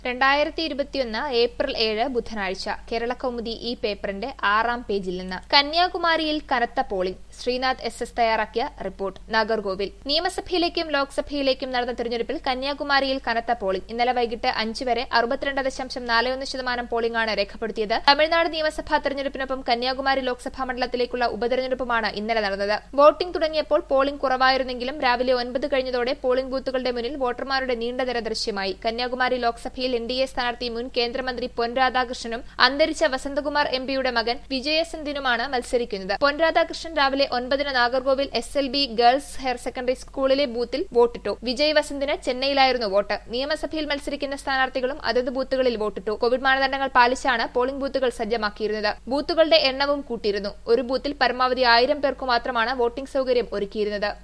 രണ്ടായിരത്തി ഇരുപത്തിയൊന്ന് ഏപ്രിൽ ഏഴ് ബുധനാഴ്ച കേരള കൗമുദി ഈ പേപ്പറിന്റെ ആറാം പേജിൽ നിന്ന് കന്യാകുമാരിയിൽ കനത്ത പോളിംഗ് ശ്രീനാഥ് എസ് എസ് തയ്യാറാക്കിയ റിപ്പോർട്ട് നാഗർകോവിൽ നിയമസഭയിലേക്കും ലോക്സഭയിലേക്കും നടന്ന തെരഞ്ഞെടുപ്പിൽ കന്യാകുമാരിയിൽ കനത്ത പോളിംഗ് ഇന്നലെ വൈകിട്ട് അഞ്ച് വരെ അറുപത്തിരണ്ട് ദശാംശം നാല് ഒന്ന് ശതമാനം പോളിംഗാണ് രേഖപ്പെടുത്തിയത് തമിഴ്നാട് നിയമസഭാ തെരഞ്ഞെടുപ്പിനൊപ്പം കന്യാകുമാരി ലോക്സഭാ മണ്ഡലത്തിലേക്കുള്ള ഉപതെരഞ്ഞെടുപ്പുമാണ് ഇന്നലെ നടന്നത് വോട്ടിംഗ് തുടങ്ങിയപ്പോൾ പോളിംഗ് കുറവായിരുന്നെങ്കിലും രാവിലെ ഒൻപത് കഴിഞ്ഞതോടെ പോളിംഗ് ബൂത്തുകളുടെ മുന്നിൽ വോട്ടർമാരുടെ നീണ്ട നിര ദൃശ്യമായി കന്യാകുമാരി ലോക്സഭയിൽ എൻ ഡി എ സ്ഥാനാർത്ഥി മുൻ കേന്ദ്രമന്ത്രി പൊൻ രാധാകൃഷ്ണനും അന്തരിച്ച വസന്തകുമാർ എം പിയുടെ മകൻ വിജയസന്തിനുമാണ് മത്സരിക്കുന്നത് പൊൻ രാധാകൃഷ്ണൻ രാവിലെ ഒൻപതിന് Nagercoil S L B girls higher secondary സ്കൂളിലെ ബൂത്തിൽ വോട്ടിട്ടു വിജയ് വസന്തിന് ചെന്നൈയിലായിരുന്നു വോട്ട് നിയമസഭയിൽ മത്സരിക്കുന്ന സ്ഥാനാർത്ഥികളും അതത് ബൂത്തുകളിൽ വോട്ടിട്ടു കോവിഡ് മാനദണ്ഡങ്ങൾ പാലിച്ചാണ് പോളിംഗ് ബൂത്തുകൾ സജ്ജമാക്കിയിരുന്നത് ബൂത്തുകളുടെ എണ്ണവും കൂട്ടിയിരുന്നു ഒരു ബൂത്തിൽ പരമാവധി ആയിരം പേർക്കു മാത്രമാണ് വോട്ടിംഗ് സൌകര്യം ഒരുക്കിയിരുന്നത്